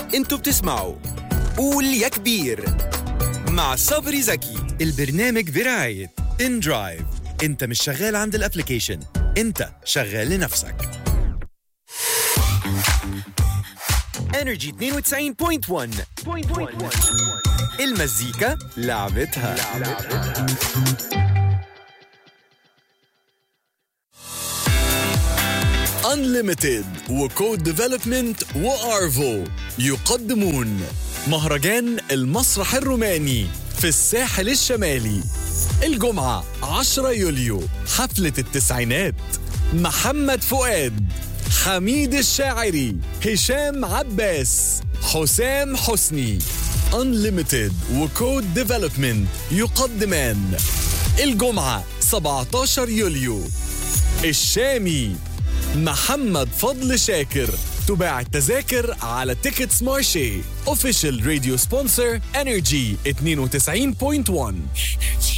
انتوا بتسمعوا قول يا كبير مع صبري زكي البرنامج برعاية ان درايف انت مش شغال عند الابليكيشن انت شغال لنفسك انرجي 92.1 المزيكا لعبتها, Unlimited وكود ديفلوبمنت وارفو يقدمون مهرجان المسرح الروماني في الساحل الشمالي الجمعة 10 يوليو حفلة التسعينات محمد فؤاد حميد الشاعري هشام عباس حسام حسني Unlimited وكود ديفلوبمنت يقدمان الجمعة 17 يوليو الشامي محمد فضل شاكر تباع التذاكر على تيكتس مارشي اوفيشال راديو سبونسر انرجي 92.1